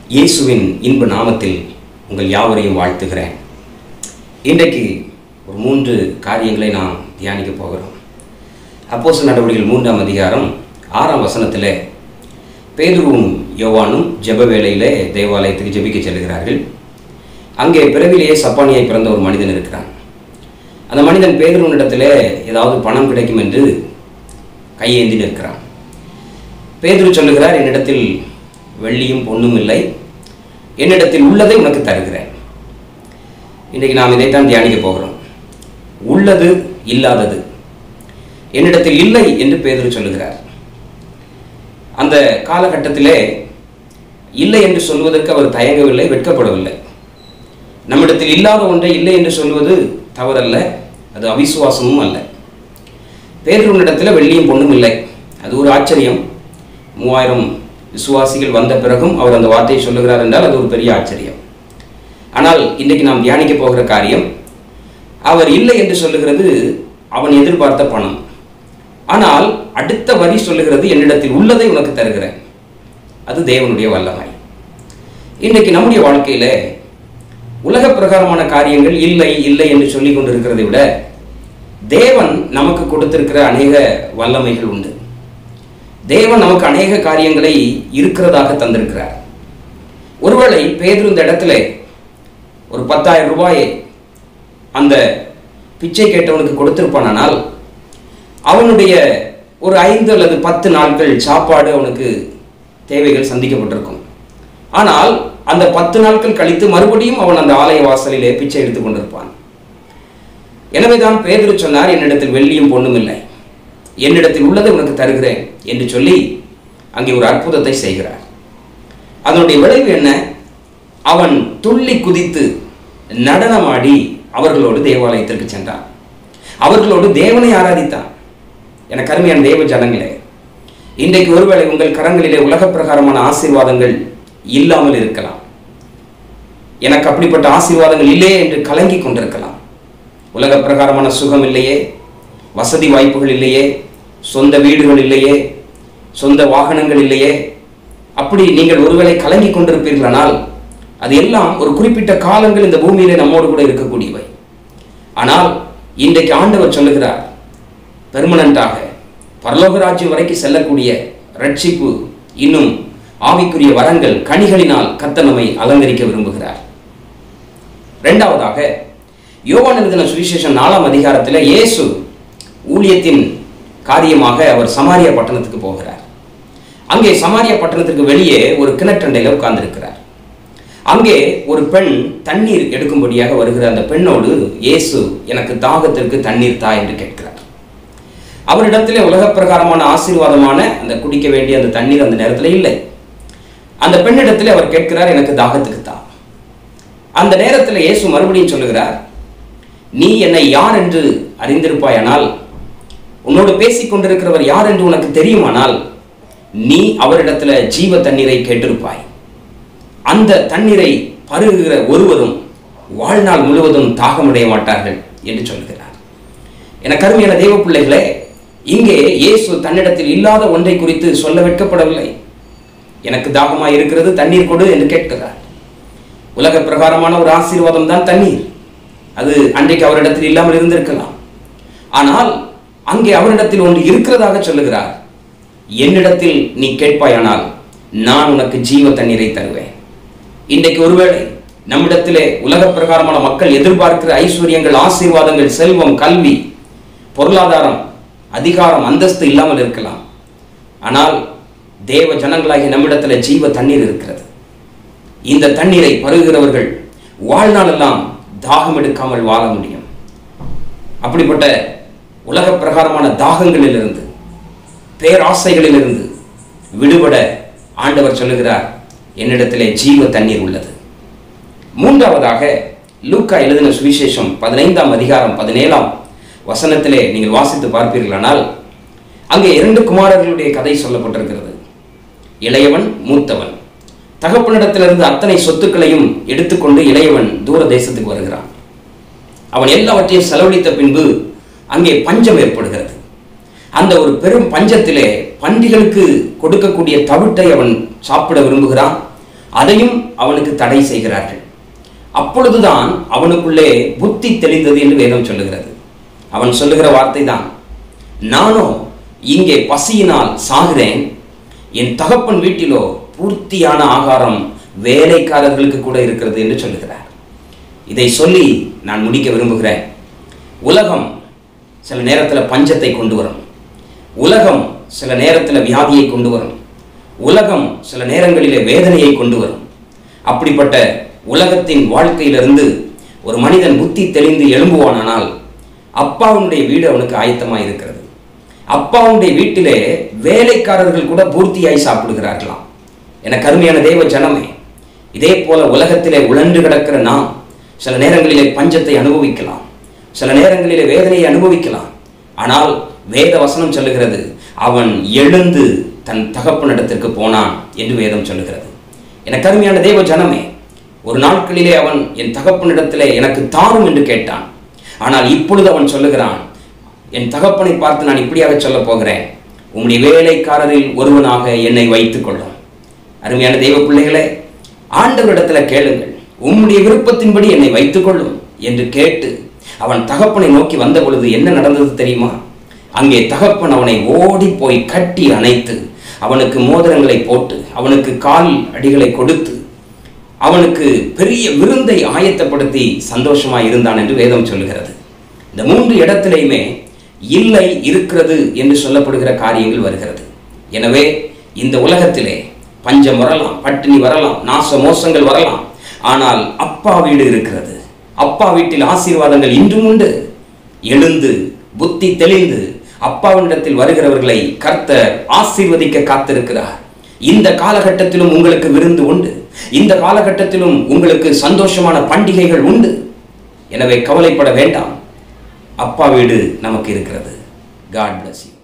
இயேசுவின் இன்ப நாமத்தில் உங்கள் யாவரையும் வாழ்த்துகிறேன் இன்றைக்கு ஒரு மூன்று காரியங்களை நாம் தியானிக்க போகிறோம் அப்போஸ்தலர் நடவடிக்கைகள் மூன்றாம் அதிகாரம் ஆறாம் வசனத்தில் பேதுருவும் யோவானும் ஜெப வேளையிலே தேவாலயத்துக்கு ஜெபிக்க செல்கிறார்கள் அங்கே பிறவிலேயே சப்பானியை பிறந்த ஒரு மனிதன் இருக்கிறான் அந்த மனிதன் பேதுருவனிடத்தில் ஏதாவது பணம் கிடைக்கும் என்று கையேந்தி நிற்கிறான் பேதுரு சொல்லுகிறார் என்னிடத்தில் வெள்ளியும் பொன்னும் இல்லை என்னிடத்தில் உள்ளதை உனக்கு தருகிறேன் இன்றைக்கு நாம் இதைத்தான் தியானிக்க போகிறோம் உள்ளது இல்லாதது என்னிடத்தில் இல்லை என்று பேதுரு சொல்லுகிறார் அந்த காலகட்டத்திலே இல்லை என்று சொல்வதற்கு அவர் தயங்கவில்லை வெட்கப்படவில்லை நம்மிடத்தில் இல்லாத ஒன்றை இல்லை என்று சொல்வது தவறல்ல அது அவிசுவாசமும் அல்ல பேதுருவனிடத்தில் வெள்ளியும் பொண்ணும் இல்லை அது ஒரு ஆச்சரியம் மூவாயிரம் விசுவாசிகள் வந்த பிறகும் அவர் அந்த வார்த்தையை சொல்லுகிறார் என்றால் அது ஒரு பெரிய ஆச்சரியம் ஆனால் இன்றைக்கு நாம் தியானிக்க போகிற காரியம் அவர் இல்லை என்று சொல்லுகிறது அவன் எதிர்பார்த்த பணம் ஆனால் அடுத்த வரி சொல்லுகிறது என்னிடத்தில் உள்ளதை உனக்கு தருகிறேன் அது தேவனுடைய வல்லமை இன்றைக்கு நம்முடைய வாழ்க்கையில உலக பிரகாரமான காரியங்கள் இல்லை இல்லை என்று சொல்லி கொண்டிருக்கிறதை விட தேவன் நமக்கு கொடுத்திருக்கிற அநேக வல்லமைகள் உண்டு தேவன் நமக்கு அநேக காரியங்களை இருக்கிறதாக தந்திருக்கிறார் ஒருவேளை பேதுரு இந்த இடத்துல ஒரு பத்தாயிரம் ரூபாயை அந்த பிச்சை கேட்டவனுக்கு கொடுத்திருப்பானால் அவனுடைய ஒரு ஐந்து அல்லது பத்து நாட்கள் சாப்பாடு அவனுக்கு தேவைகள் சந்திக்கப்பட்டிருக்கும் ஆனால் அந்த பத்து நாட்கள் கழித்து மறுபடியும் அவன் அந்த ஆலய வாசலிலே பிச்சை எடுத்துக் கொண்டிருப்பான் எனவேதான் பேதுரு சொன்னார் என்னிடத்தில் வெள்ளியும் பொண்ணும் இல்லை என்னிடத்தில் உள்ளதை உனக்கு தருகிறேன் என்று சொல்லி அங்கே ஒரு அற்புதத்தை செய்கிறார் அதனுடைய விளைவு என்ன அவன் துள்ளி குதித்து நடனமாடி அவர்களோடு தேவாலயத்திற்கு சென்றான் அவர்களோடு தேவனை ஆராதித்தான் என கருமையான தேவ ஜனங்களே இன்றைக்கு ஒருவேளை உங்கள் கரங்களிலே உலக பிரகாரமான ஆசீர்வாதங்கள் இல்லாமல் இருக்கலாம் எனக்கு அப்படிப்பட்ட ஆசீர்வாதங்கள் இல்லையே என்று கலங்கி கொண்டிருக்கலாம் உலக பிரகாரமான சுகம் இல்லையே வசதி வாய்ப்புகள் இல்லையே சொந்த வீடுகள் இல்லையே சொந்த வாகனங்கள் இல்லையே அப்படி நீங்கள் ஒருவேளை கலங்கி கொண்டிருப்பீர்களானால் அது எல்லாம் ஒரு குறிப்பிட்ட காலங்கள் இந்த பூமியிலே நம்மோடு கூட இருக்கக்கூடியவை ஆனால் இன்றைக்கு ஆண்டவர் சொல்லுகிறார் பெர்மனண்டாக பரலோக ராஜ்யம் வரைக்கும் செல்லக்கூடிய ரட்சிப்பு இன்னும் ஆவிக்குரிய வரங்கள் கனிகளினால் கத்த நம்மை அலங்கரிக்க விரும்புகிறார் இரண்டாவதாக யோவான் எழுதின சுவிசேஷம் நாலாம் அதிகாரத்தில் இயேசு ஊழியத்தின் காரியமாக அவர் சமாரியா பட்டணத்துக்கு போகிறார் அங்கே சமாரியா பட்டணத்திற்கு வெளியே ஒரு கிணற்றண்டையில் உட்கார்ந்திருக்கிறார் அங்கே ஒரு பெண் தண்ணீர் எடுக்கும்படியாக வருகிற அந்த பெண்ணோடு இயேசு எனக்கு தாகத்திற்கு தண்ணீர் தா என்று கேட்கிறார் அவரிடத்திலே உலக பிரகாரமான ஆசீர்வாதமான அந்த குடிக்க வேண்டிய அந்த தண்ணீர் அந்த நேரத்தில் இல்லை அந்த பெண்ணிடத்திலே அவர் கேட்கிறார் எனக்கு தாகத்துக்கு தா அந்த நேரத்தில் இயேசு மறுபடியும் சொல்லுகிறார் நீ என்னை யார் என்று அறிந்திருப்பாயானால் உன்னோடு பேசிக் கொண்டிருக்கிறவர் யார் என்று உனக்கு தெரியுமானால் நீ அவரிடத்துல ஜீவ தண்ணீரை கேட்டிருப்பாய் அந்த தண்ணீரை பருகுகிற ஒருவரும் வாழ்நாள் முழுவதும் தாகமடைய மாட்டார்கள் என்று சொல்கிறார் என கருமையான தெய்வ பிள்ளைகளே இங்கே இயேசு தன்னிடத்தில் இல்லாத ஒன்றை குறித்து சொல்ல வெட்கப்படவில்லை எனக்கு தாகமாய் இருக்கிறது தண்ணீர் கொடு என்று கேட்கிறார் உலக பிரகாரமான ஒரு ஆசீர்வாதம் தான் தண்ணீர் அது அன்றைக்கு அவரிடத்தில் இல்லாமல் இருந்திருக்கலாம் ஆனால் அங்கே அவரிடத்தில் ஒன்று இருக்கிறதாக சொல்லுகிறார் என்னிடத்தில் நீ கேட்பாயானால் நான் உனக்கு ஜீவ தண்ணீரை தருவேன் இன்றைக்கு ஒருவேளை நம்மிடத்திலே உலக பிரகாரமான மக்கள் எதிர்பார்க்கிற ஐஸ்வர்யங்கள் ஆசீர்வாதங்கள் செல்வம் கல்வி பொருளாதாரம் அதிகாரம் அந்தஸ்து இல்லாமல் இருக்கலாம் ஆனால் தேவ ஜனங்களாகிய நம்மிடத்தில் ஜீவ தண்ணீர் இருக்கிறது இந்த தண்ணீரை பருகுகிறவர்கள் வாழ்நாளெல்லாம் தாகம் எடுக்காமல் வாழ முடியும் அப்படிப்பட்ட உலக பிரகாரமான தாகங்களிலிருந்து பேராசைகளிலிருந்து விடுபட ஆண்டவர் சொல்லுகிறார் என்னிடத்திலே ஜீவ தண்ணீர் உள்ளது மூன்றாவதாக லூக்கா எழுதின சுவிசேஷம் பதினைந்தாம் அதிகாரம் பதினேழாம் வசனத்திலே நீங்கள் வாசித்து பார்ப்பீர்களானால் அங்கே இரண்டு குமாரர்களுடைய கதை சொல்லப்பட்டிருக்கிறது இளையவன் மூத்தவன் தகப்பனிடத்திலிருந்து அத்தனை சொத்துக்களையும் எடுத்துக்கொண்டு இளையவன் தூர தேசத்துக்கு வருகிறான் அவன் எல்லாவற்றையும் செலவழித்த பின்பு அங்கே பஞ்சம் ஏற்படுகிறது அந்த ஒரு பெரும் பஞ்சத்திலே பன்றிகளுக்கு கொடுக்கக்கூடிய தவிட்டை அவன் சாப்பிட விரும்புகிறான் அதையும் அவனுக்கு தடை செய்கிறார்கள் அப்பொழுதுதான் அவனுக்குள்ளே புத்தி தெளிந்தது என்று வேதம் சொல்லுகிறது அவன் சொல்லுகிற வார்த்தை தான் நானோ இங்கே பசியினால் சாகிறேன் என் தகப்பன் வீட்டிலோ பூர்த்தியான ஆகாரம் வேலைக்காரர்களுக்கு கூட இருக்கிறது என்று சொல்லுகிறார் இதை சொல்லி நான் முடிக்க விரும்புகிறேன் உலகம் சில நேரத்தில் பஞ்சத்தை கொண்டு வரும் உலகம் சில நேரத்தில் வியாதியை கொண்டு வரும் உலகம் சில நேரங்களிலே வேதனையை கொண்டு வரும் அப்படிப்பட்ட உலகத்தின் வாழ்க்கையிலிருந்து ஒரு மனிதன் புத்தி தெளிந்து எழும்புவானானால் அப்பாவுடைய வீடு அவனுக்கு ஆயத்தமாக இருக்கிறது அப்பாவுடைய வீட்டிலே வேலைக்காரர்கள் கூட பூர்த்தியாய் சாப்பிடுகிறார்களாம் என கருமையான தேவ ஜனமே இதே போல உலகத்திலே உழன்று கிடக்கிற நாம் சில நேரங்களிலே பஞ்சத்தை அனுபவிக்கலாம் சில நேரங்களிலே வேதனையை அனுபவிக்கலாம் ஆனால் வேத வசனம் சொல்லுகிறது அவன் எழுந்து தன் தகப்பனிடத்திற்கு போனான் என்று வேதம் சொல்லுகிறது என கருமையான தேவ ஜனமே ஒரு நாட்களிலே அவன் என் தகப்பனிடத்திலே எனக்கு தாரும் என்று கேட்டான் ஆனால் இப்பொழுது அவன் சொல்லுகிறான் என் தகப்பனை பார்த்து நான் இப்படியாக சொல்ல போகிறேன் உம்முடைய வேலைக்காரரில் ஒருவனாக என்னை வைத்துக் கொள்ளும் அருமையான தெய்வ பிள்ளைகளே ஆண்டவரிடத்தில் கேளுங்கள் உம்முடைய விருப்பத்தின்படி என்னை வைத்துக் கொள்ளும் என்று கேட்டு அவன் தகப்பனை நோக்கி வந்த பொழுது என்ன நடந்தது தெரியுமா அங்கே தகப்பன் அவனை ஓடி போய் கட்டி அணைத்து அவனுக்கு மோதிரங்களை போட்டு அவனுக்கு கால் அடிகளை கொடுத்து அவனுக்கு பெரிய விருந்தை ஆயத்தப்படுத்தி சந்தோஷமாய் இருந்தான் என்று வேதம் சொல்லுகிறது இந்த மூன்று இடத்திலையுமே இல்லை இருக்கிறது என்று சொல்லப்படுகிற காரியங்கள் வருகிறது எனவே இந்த உலகத்திலே பஞ்சம் வரலாம் பட்டினி வரலாம் நாச மோசங்கள் வரலாம் ஆனால் அப்பா வீடு இருக்கிறது அப்பா வீட்டில் ஆசீர்வாதங்கள் இன்றும் உண்டு எழுந்து புத்தி தெளிந்து அப்பாவினிடத்தில் வருகிறவர்களை கர்த்தர் ஆசீர்வதிக்க காத்திருக்கிறார் இந்த காலகட்டத்திலும் உங்களுக்கு விருந்து உண்டு இந்த காலகட்டத்திலும் உங்களுக்கு சந்தோஷமான பண்டிகைகள் உண்டு எனவே கவலைப்பட வேண்டாம் அப்பா வீடு நமக்கு இருக்கிறது காட் bless you